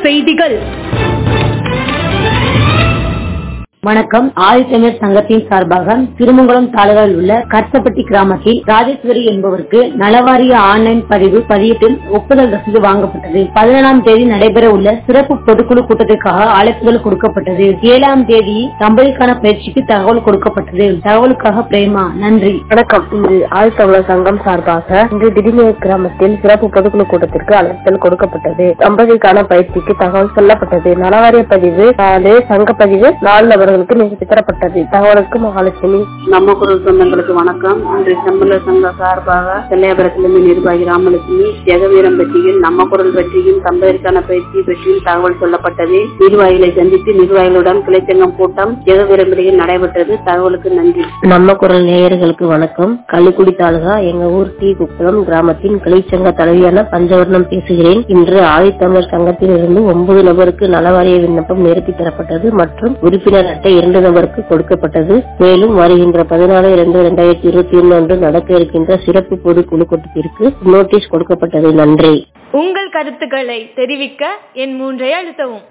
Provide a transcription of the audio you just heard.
செய்திகள் வணக்கம் ஆதித்தமிழர் சங்கத்தின் சார்பாக திருமங்கலம் தாலுகாவில் உள்ள கர்த்தப்பட்டி கிராமத்தில் ராஜேஸ்வரி என்பவருக்கு நலவாரிய ஆன்லைன் பதிவு பதியீட்டில் ஒப்புதல் ரசீது வாங்கப்பட்டது பதினேழாம் தேதி நடைபெற உள்ள சிறப்பு பொதுக்குழு கூட்டத்திற்காக அழைப்புகள் கொடுக்கப்பட்டது ஏழாம் தேதி தம்பதிக்கான பயிற்சிக்கு தகவல் கொடுக்கப்பட்டது தகவலுக்காக பிரேமா நன்றி வணக்கம் இன்று ஆழ்த்தமிழர் சங்கம் சார்பாக இன்று திடீர் கிராமத்தில் சிறப்பு பொதுக்குழு கூட்டத்திற்கு அழைத்தல் கொடுக்கப்பட்டது தம்பதிக்கான பயிற்சிக்கு தகவல் சொல்லப்பட்டது நலவாரிய பதிவு நாலு சங்க பதிவு நாலு நபர்களுக்கு நிகழ்ச்சி தரப்பட்டது தகவலுக்கு மகாலட்சுமி நம்ம குரல் சொந்தங்களுக்கு வணக்கம் இன்று செம்மலர் சங்க சார்பாக செல்லையாபுரத்திலிருந்து நிர்வாகி ராமலட்சுமி ஜெகவீரம் பற்றியும் நம்ம குரல் பற்றியும் தம்பதிற்கான பயிற்சி பற்றியும் தகவல் சொல்லப்பட்டது நிர்வாகிகளை சந்தித்து நிர்வாகிகளுடன் கிளைச்சங்கம் கூட்டம் ஜெகவீரம்படியில் நடைபெற்றது தகவலுக்கு நன்றி நம்ம குரல் நேயர்களுக்கு வணக்கம் கள்ளிக்குடி தாலுகா எங்க ஊர் டி குப்பலம் கிராமத்தின் கிளைச்சங்க தலைவியான பஞ்சவர்ணம் பேசுகிறேன் இன்று ஆதித்தமிழர் சங்கத்தில் இருந்து ஒன்பது நபருக்கு நலவாரிய விண்ணப்பம் நிறுத்தி தரப்பட்டது மற்றும் உறுப்பினர் அட்டை இரண்டு நபருக்கு கொடுக்கப்பட்டது மேலும் வருகின்ற பதினாலு இரண்டு இரண்டாயிரத்தி இருபத்தி ஒன்று அன்று நடக்க இருக்கின்ற சிறப்பு பொதுக்குழு கூட்டத்திற்கு நோட்டீஸ் கொடுக்கப்பட்டது நன்றி உங்கள் கருத்துக்களை தெரிவிக்க என் மூன்றை அழுத்தவும்